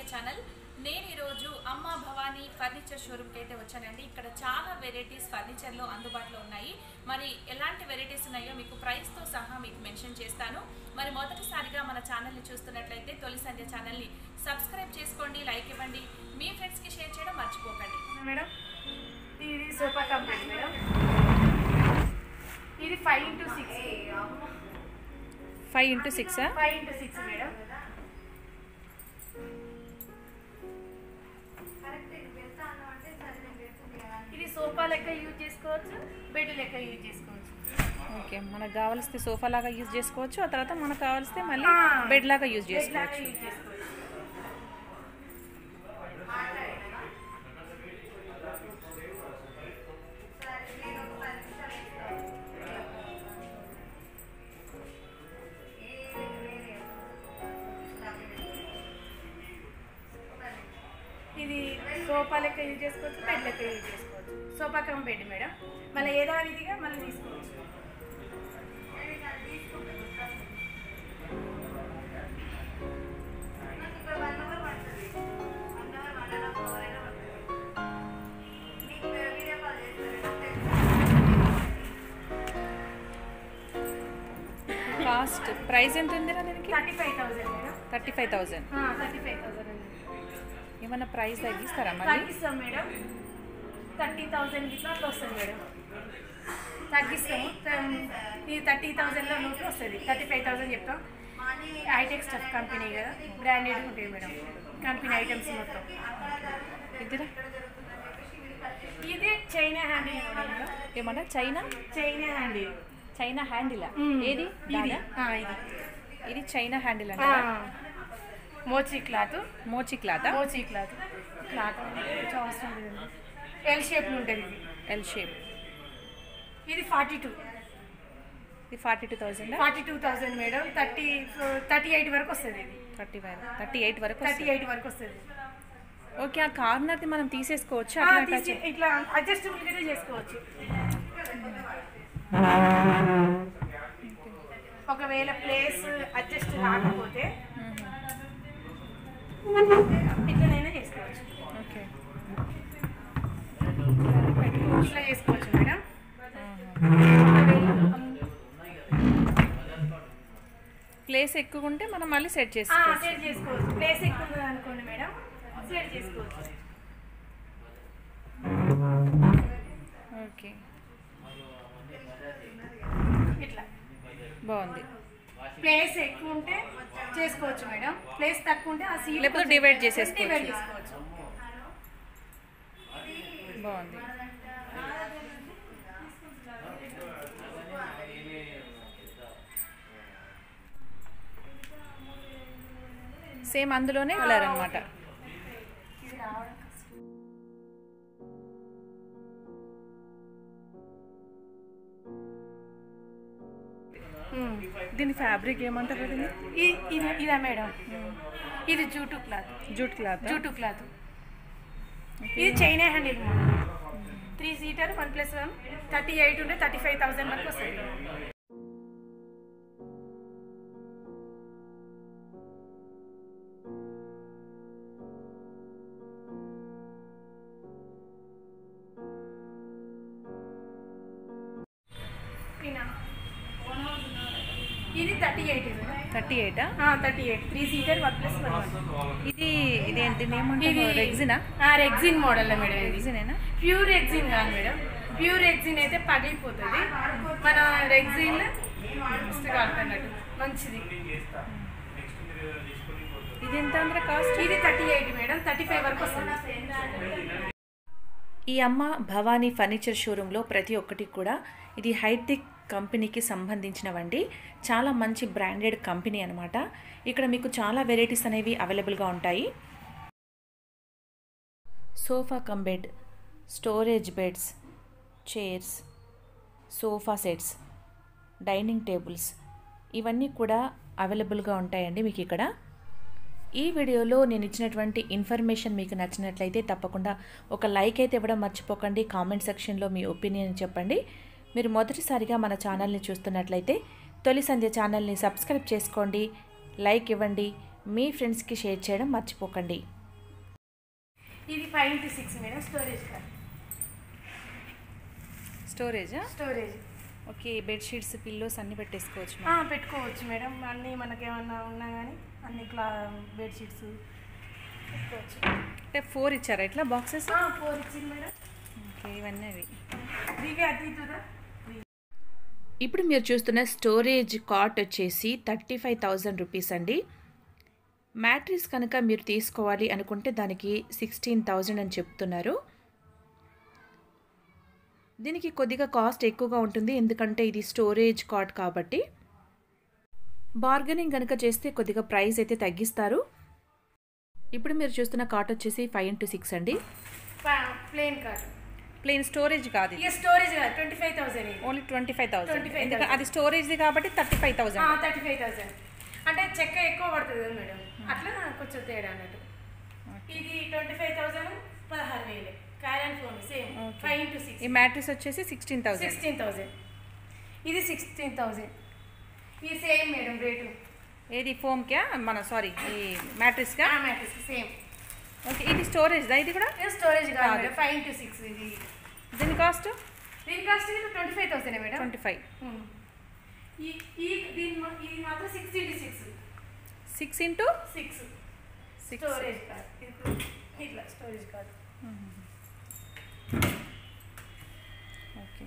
Channel నేను ఈరోజు అమ్మ భవానీ ఫర్నిచర్ షోరూమ్కి అయితే వచ్చానండి ఇక్కడ చాలా వెరైటీస్ ఫర్నిచర్లో అందుబాటులో ఉన్నాయి మరి ఎలాంటి వెరైటీస్ ఉన్నాయో మీకు ప్రైస్తో సహా మీకు మెన్షన్ చేస్తాను మరి మొదటిసారిగా మన ఛానల్ని చూస్తున్నట్లయితే తొలి సంధ్య ఛానల్ని సబ్స్క్రైబ్ చేసుకోండి లైక్ ఇవ్వండి మీ ఫ్రెండ్స్కి షేర్ చేయడం మర్చిపోకండి మేడం ఇది సోఫా కంపెనీ మేడం ఇది five into six five into six five into six madam ఇది సోఫా లెక్క యూజ్ చేసుకోవచ్చు బెడ్ లెక్క యూజ్ చేసుకోవచ్చు ఓకే మనకు కావాల్స్తే సోఫా లాగా యూజ్ చేసుకోవచ్చు ఆ తర్వాత మనకు కావాల్స్తే మళ్ళీ ఆ. బెడ్ లాగా యూజ్ బెడ్ లాగా చేసుకోవచ్చు యూజ్ చేసుకోవచ్చు ఇది సోఫా లెక్క యూజ్ చేసుకోవచ్చు బెడ్ లెక్క యూజ్ చేసుకోవచ్చు సోఫా కమ్ బెడ్ మేడం మళ్ళీ యథావిధిగా మళ్ళీ తీసుకోవచ్చు కాస్ట్ ప్రైస్ ఎంత ఉందిరా దీనికి thirty five thousand madam thirty five thousand thirty five thousand ఏమన్నా ప్రైస్ తగ్గిస్తారా మళ్ళీ తగ్గిస్తాం మేడం థర్టీ థౌసండ్ ఇట్లా అట్లా వస్తుంది మేడం తగ్గిస్తాము త- ఇది థర్టీ థౌసండ్లో నోట్లు వస్తుంది థర్టీ ఫైవ్ థౌసండ్ చెప్తాం హైటెక్ స్టఫ్ కంపెనీ కదా బ్రాండెడ్ ఉంటాయి మేడం కంపెనీ ఐటమ్స్ మొత్తం ఇద్దరా ఇది చైనా హ్యాండిల్ మేడం ఏమన్నా China China handle China handle ఏది ఇది దాదా? ఆ, ఇది ఇది చైనా హ్యాండిల్ ఆ, అంటే మోచి క్లాత్ మోచి క్లాత్ మోచి క్లాత్ క్లాత్ కొంచెం అవసరం లేదండి ఎల్ షేప్లో ఉంటుంది ఇది ఎల్ షేప్ ఇది ఫార్టీ టూ ఇది forty two thousand forty two thousand madam thirty thirty eight వరకు వస్తుంది ఇది థర్టీ ఫైవ్ థర్టీ ఎయిట్ వరకు థర్టీ ఎయిట్ వరకు వస్తుంది ఓకే ఆ కార్నర్ది మనం తీసేసుకోవచ్చు ఆ, అట్లా తీసి ఇట్లా అడ్జస్టబుల్ గా చేసుకోవచ్చు ఒకవేళ ప్లేస్ అడ్జస్ట్ రాకపోతే ఇట్లనైనా చేసుకోవచ్చు ఓకే ఇట్లా చేసుకోవచ్చు మేడం ప్లేస్ ఎక్కువ ఉంటే మనం మళ్ళీ సెట్ ఆ, చేసుకోవచ్చు సెట్ చేసుకోవచ్చు ప్లేస్ ఎక్కువ ఉంది అనుకోండి మేడం సెట్ చేసుకోవచ్చు ఓకే ఇట్లా బాగుంది ప్లేస్ ఎక్కువ ఉంటే చేసుకోవచ్చు మేడం ప్లేస్ తక్కువ ఉంటే ఆ సీట్ లేకపోతే divide చేసేసుకోవచ్చు. డివైడ్ చేసుకోవచ్చు బాగుంది సేమ్ అందులోనే కలర్ అనమాట ఇది రావడం కష్టం. ఉమ్. దీని ఫ్యాబ్రిక్ ఏమంటారు దీన్ని ఈ- ఇది ఇదా మేడం ఇది jute cloth jute cloth jute cloth ఇది China handle three seater one plus one thirty eight ఉంటే థర్టీ ఫైవ్ థౌసండ్ వరకు వస్తుంది పిన్నా. ఇది థర్టీ ఎయిట్ థర్టీ ఎయిటా thirty eight three seater one plus one ఇది ఇదేంటి ఏమంటారు రెగ్జినా రెగ్జిన్ మోడల్ మేడం ఇది రెగ్జినేనా ప్యూర్ ఎగ్జిన్ కాదు మేడం ప్యూర్ ఎగ్జిన్ అయితే పగిలిపోతుంది మన రెగ్జిన్ మస్తుగా ఆడుతున్నట్టు మంచిది ఇది ఎంత అందరూ కాస్ట్ ఇది thirty eight madam thirty five వరకు వస్తుంది ఈ అమ్మ భవానీ ఫర్నిచర్ షోరూంలో ప్రతి ఒక్కటి కూడా ఇది హైటెక్ కంపెనీకి సంబంధించినవండి చాలా మంచి బ్రాండెడ్ కంపెనీ అనమాట ఇక్కడ మీకు చాలా వెరైటీస్ అనేవి అవైలబుల్గా ఉంటాయి sofa cum bed storage beds chairs sofa sets dining tables ఇవన్నీ కూడా అవైలబుల్గా ఉంటాయండి మీకు ఇక్కడ ఈ వీడియోలో నేను ఇచ్చినటువంటి ఇన్ఫర్మేషన్ మీకు నచ్చినట్లయితే తప్పకుండా ఒక లైక్ అయితే ఇవ్వడం మర్చిపోకండి కామెంట్ సెక్షన్లో మీ ఒపీనియన్ చెప్పండి మీరు మొదటిసారిగా మన ఛానల్ని చూస్తున్నట్లయితే తొలి సంధ్య ఛానల్ని సబ్స్క్రైబ్ చేసుకోండి లైక్ ఇవ్వండి మీ ఫ్రెండ్స్కి షేర్ చేయడం మర్చిపోకండి ఇది five into six madam storage car స్టోరేజా స్టోరేజ్ ఓకే బెడ్షీట్స్ పిల్లోస్ అన్ని పెట్టేసుకోవచ్చు ఆ, పెట్టుకోవచ్చు మేడం అన్నీ మనకేమన్నా ఉన్నా కానీ అన్ని క్లా బెడ్షీట్స్ పెట్టుకోవచ్చు అంటే ఫోర్ ఇచ్చారా ఇట్లా బాక్సెస్ ఫోర్ ఇచ్చింది మేడం ఓకే ఇవన్నీ అవి ఇవి అది ఇటుదా ఇప్పుడు మీరు చూస్తున్న స్టోరేజ్ కాట్ వచ్చేసి థర్టీ ఫైవ్ థౌజండ్ రూపీస్ అండి మ్యాట్రిస్ కనుక మీరు తీసుకోవాలి అనుకుంటే దానికి సిక్స్టీన్ థౌజండ్ అని చెప్తున్నారు దీనికి కొద్దిగా కాస్ట్ ఎక్కువగా ఉంటుంది ఎందుకంటే ఇది స్టోరేజ్ కాట్ కాబట్టి బార్గెనింగ్ కనుక చేస్తే కొద్దిగా ప్రైస్ అయితే తగ్గిస్తారు ఇప్పుడు మీరు చూస్తున్న కాట్ వచ్చేసి ఫైవ్ ఇంటూ సిక్స్ అండి ప్లేన్ కార్ ప్లేన్ స్టోరేజ్ కాదు ఇక స్టోరేజ్ కాదు twenty five thousand only twenty five thousand 25,000. ఎందుకంటే అది స్టోరేజ్ది కాబట్టి thirty five thousand thirty five thousand అంటే చెక్క ఎక్కువ పడుతుంది కదా మేడం అట్లా కొంచెం తేడా అన్నట్టు ఇది ట్వంటీ ఫైవ్ థౌసండ్ పదహారు వేలు Kurlon foam same Okay. Five into six ఈ మ్యాట్రిస్ వచ్చేసి సిక్స్టీన్ థౌసండ్ సిక్స్టీన్ థౌసండ్ ఇది సిక్స్టీన్ థౌసండ్ ఇది సేమ్ మేడం రేటు ఏది ఫోమ్ క్యా మన సారీ ఈ మ్యాట్రిస్ కా మ్యాట్రిక్స్ సేమ్ ఓకే ఇది స్టోరేజ్ దా ఇది కూడా ఇది స్టోరేజ్ కాదు కాదు. మేడం ఫైవ్ ఇంటూ సిక్స్ ఇది దీని కాస్ట్ దీని cost twenty five thousand madam twenty five um. ఈ ఈ దీని మా- ఇది మాత్రం six into six six into six six storage కాదు ఇది ఇట్లా స్టోరేజ్ కాదు ఓకే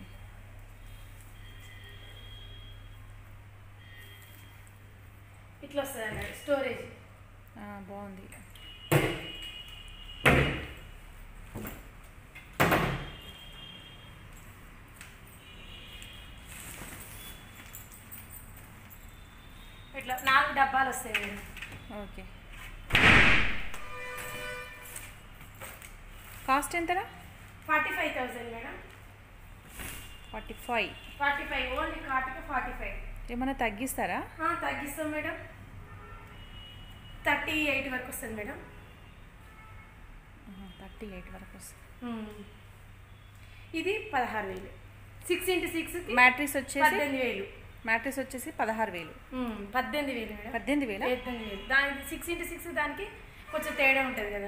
ఇట్లా వస్తుంది అన్నట్టు స్టోరేజ్ బాగుంది ఇట్లా నాలుగు డబ్బాలు వస్తాయి మేడం ఓకే కాస్ట్ ఎంతనా forty five thousand madam forty five forty five only కాటుకు ఫార్టీ ఫైవ్ ఏమైనా తగ్గిస్తారా తగ్గిస్తాం మేడం థర్టీ ఎయిట్ వరకు వస్తుంది మేడం థర్టీ ఎయిట్ వరకు వస్తుంది ఇది పదహారు వేలు సిక్స్ ఇంటూ సిక్స్ మ్యాట్రిస్ వచ్చేసి పద్దెనిమిది వేలు మ్యాట్రిస్ వచ్చేసి పదహారు వేలు ఉమ్, పద్దెనిమిది వేలు మేడం పద్దెనిమిది వేల పద్దెనిమిది వేలు దానికి సిక్స్ ఇంటూ సిక్స్ దానికి కొంచెం తేడా ఉంటుంది కదా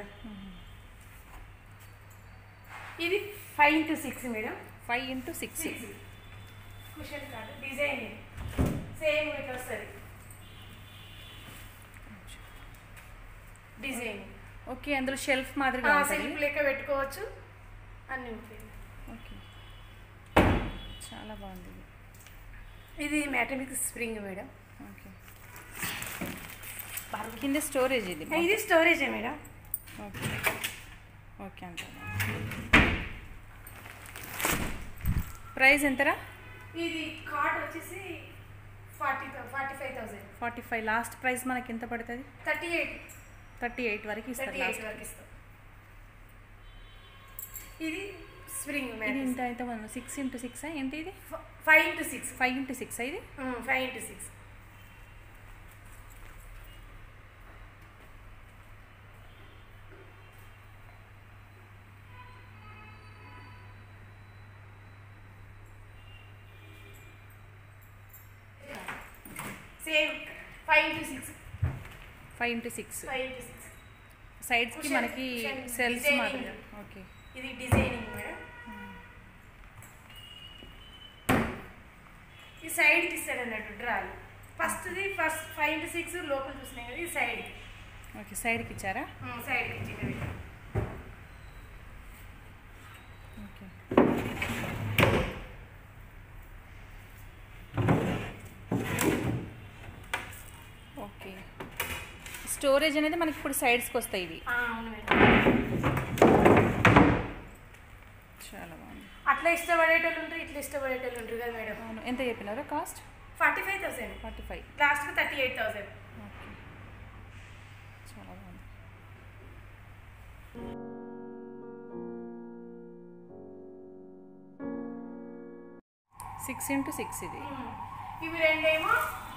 ఇది five into six madam five into six six cushion card design same ఇట్లా వస్తుంది డిజైన్ ఓకే అందులో షెల్ఫ్ మాదిరిగా ఉంటుంది సెల్ఫ్ లెక్క పెట్టుకోవచ్చు అన్నీ ఉంటాయి ఓకే చాలా బాగుంది ఇది. ఇది మ్యాటమిక్ స్ప్రింగ్ మేడం ఓకే కింద స్టోరేజ్ ఇది ఇది స్టోరేజే మేడం ఓకే ఓకే అంత ప్రైస్ ఎంతరా ఇది కార్డ్ వచ్చేసి forty forty five thousand forty five last price మనకి ఎంత పడుతుంది థర్టీ ఎయిట్ థర్టీ ఎయిట్ వరకు ఇస్తారు థర్టీ ఎయిట్ లాస్ట్ వరకు ఇస్తాం ఇది స్ప్రింగ్ ఇది ఇంత అయితే మనం సిక్స్ ఇంటూ సిక్స్ ఏంటి ఇది five into six five into six ఇది five into six same five into six five into six five into six సైడ్స్కి Cushion- మనకి cushion సెల్స్ designing. మాదిరిగా ఓకే ఇది డిజైనింగ్ మేడం ఈ సైడ్కి ఇస్తాడు అన్నట్టు డ్రాలు ఫస్ట్ది ఫస్ట్ ఫైవ్ ఇంటూ సిక్స్ లోపల చూసినాయి కదా ఇది సైడ్ ఓకే సైడ్కి ఇచ్చారా సైడ్కి ఇచ్చింది ఓకే ఓకే స్టోరేజ్ అనేది మనకి ఇప్పుడు సైడ్స్కి వస్తాయి ఇవి అవును మేడం చాలా బాగుంది అట్లా ఇష్టపడేటోళ్ళు ఉంటారు ఇట్లా ఇష్టపడేటోళ్ళు ఉంటారు కదా మేడం అవును ఎంత చెప్పినారా cost forty five thousand forty five లాస్ట్కి థర్టీ ఎయిట్ థౌసండ్ ఓకే చాలా బాగుంది సిక్స్ ఇంటూ సిక్స్ ఇది ఇవి రెండేమో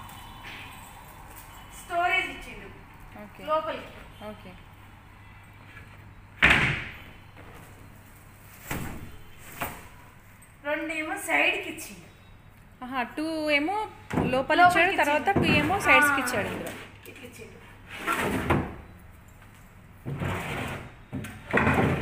స్టోరేజ్ ఇచ్చిండు ఓకే లోపలికి ఓకే రెండేమో సైడ్కి ఇచ్చిండు ఆహా టూ ఏమో లోపల లోపలికి ఇచ్చాడు తర్వాత టూ ఏమో ఆ. సైడ్స్కి ఇచ్చాడు ఇందులో ఇట్లా ఇచ్చిండు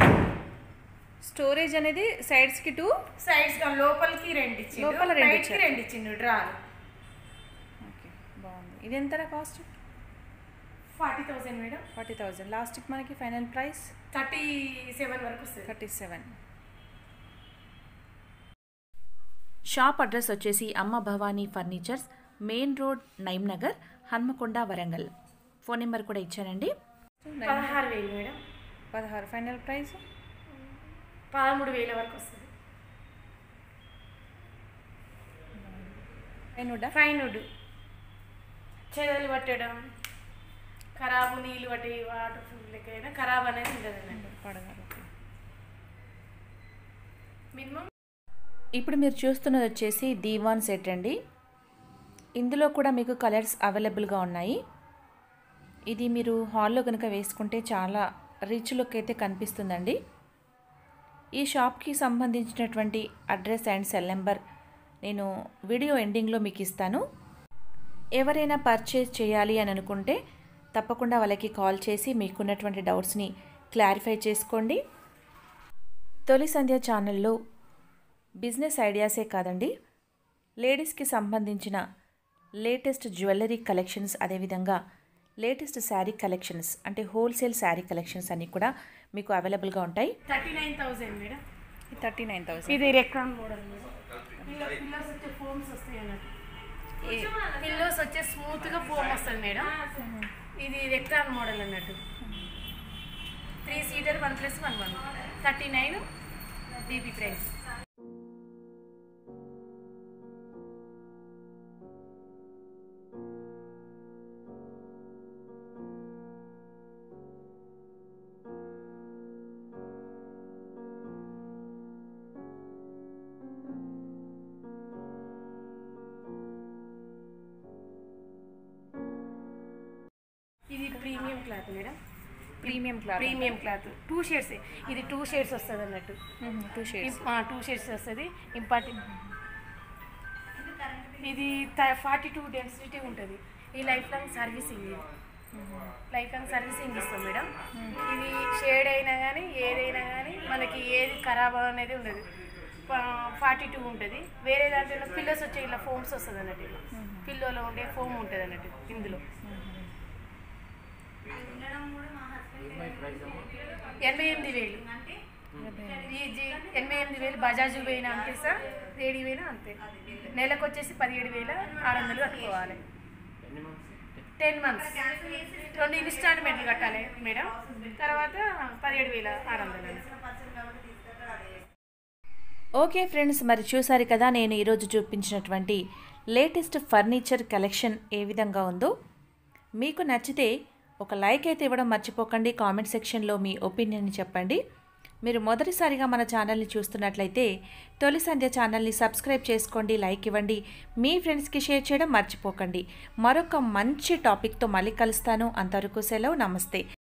స్టోరేజ్ అనేది సైడ్స్కి టూ సైడ్స్ లోపలికి రెండు ఇచ్చిండు లోపల రెండు బయటికి ఇచ్చారు. రెండు ఇచ్చిండు డ్రాలు ఓకే బాగుంది ఇది ఎంత cost forty thousand madam forty thousand లాస్ట్కి మనకి ఫైనల్ ప్రైస్ థర్టీ సెవెన్ వరకు వస్తుంది థర్టీ సెవెన్ షాప్ అడ్రస్ వచ్చేసి Amma Bhavani furnitures main road Naim Nagar Hanmakonda Warangal phone number కూడా ఇచ్చానండి పదహారు వేలు మేడం పదహారు ఫైనల్ ప్రైస్ పదమూడు వేల వరకు వస్తుంది ఫైన్ వుడ్డా ఫైన్ వుడ్ చెదలు పట్టడం ఖరాబు నీళ్ళు పట్టి వాటర్ ఫుల్ లెక్కైనా ఖరాబ్ అనేది ఉండదు అన్నట్టు పడగారు ఓకే మినిమం ఇప్పుడు మీరు చూస్తున్నది వచ్చేసి దీవాన్ సెట్ అండి ఇందులో కూడా మీకు కలర్స్ అవైలబుల్గా ఉన్నాయి ఇది మీరు హాల్లో కనుక వేసుకుంటే చాలా రిచ్ లుక్ అయితే కనిపిస్తుందండి ఈ షాప్కి సంబంధించినటువంటి అడ్రస్ అండ్ సెల్ నెంబర్ నేను వీడియో ఎండింగ్లో మీకు ఇస్తాను ఎవరైనా పర్చేజ్ చేయాలి అని అనుకుంటే తప్పకుండా వాళ్ళకి కాల్ చేసి మీకున్నటువంటి డౌట్స్ని క్లారిఫై చేసుకోండి తొలి సంధ్య ఛానల్లో బిజినెస్ ఐడియాసే కాదండి లేడీస్కి సంబంధించిన లేటెస్ట్ జ్యువెలరీ కలెక్షన్స్ అదేవిధంగా లేటెస్ట్ శారీ కలెక్షన్స్ అంటే హోల్సేల్ శారీ కలెక్షన్స్ అన్నీ కూడా మీకు అవైలబుల్గా ఉంటాయి thirty nine thousand madam thirty nine thousand ఇది Recron model madam pillow pillows వచ్చే ఫోమ్స్ వస్తాయి అన్నట్టు పిల్లోస్ వచ్చే స్మూత్గా ఫోమ్ వస్తుంది మేడం ఇది రెక్టాన్ మోడల్ అన్నట్టు three seater one plus one one thirty nine బీబీ ప్రైస్ ఇది premium cloth madam premium cloth premium cloth two shades ఇది టూ షేడ్స్ వస్తుంది అన్నట్టు టూ షేడ్స్ టూ షేడ్స్ వస్తుంది ఇంపార్టెంట్ ఇది ఫార్టీ టూ డెన్సిటీ ఉంటుంది ఈ లైఫ్ లాంగ్ సర్వీసింగ్ ఇది లైఫ్ లాంగ్ సర్వీసింగ్ ఇస్తాం మేడం ఇది షేడ్ అయినా కానీ ఏదైనా కానీ మనకి ఏది ఖరాబ్ అనేది ఉండదు ఫార్టీ టూ ఉంటుంది వేరే దాంట్లో పిల్లోస్ వచ్చే ఇలా ఫోమ్స్ వస్తుంది అన్నట్టు ఇలా పిల్లోలో ఉండే ఫోమ్ ఉంటుంది అన్నట్టు ఇందులో ఎనభై ఎనిమిది వేలు ఈ జీ- ఎనభై ఎనిమిది వేలు బజాజ్ పోయినా అంతే సార్ రేడి పోయినా అంతే నెలకు వచ్చేసి పదిహేడు వేల ఆరు వందలు కట్టుకోవాలి టెన్ మంత్స్ రెండు ఇన్స్టాల్మెంట్లు కట్టాలి మేడం తర్వాత పదిహేడు వేల ఆరు వందలు ఓకే ఫ్రెండ్స్ మరి చూసారు కదా నేను ఈరోజు చూపించినటువంటి లేటెస్ట్ ఫర్నిచర్ కలెక్షన్ ఏ విధంగా ఉందో మీకు నచ్చితే ఒక లైక్ అయితే ఇవ్వడం మర్చిపోకండి కామెంట్ సెక్షన్లో మీ ఒపీనియన్ని చెప్పండి మీరు మొదటిసారిగా మన ఛానల్ని చూస్తున్నట్లయితే తొలి సంధ్య ఛానల్ని సబ్స్క్రైబ్ చేసుకోండి లైక్ ఇవ్వండి మీ ఫ్రెండ్స్కి షేర్ చేయడం మర్చిపోకండి మరొక మంచి టాపిక్తో మళ్ళీ కలుస్తాను అంతవరకు సెలవు నమస్తే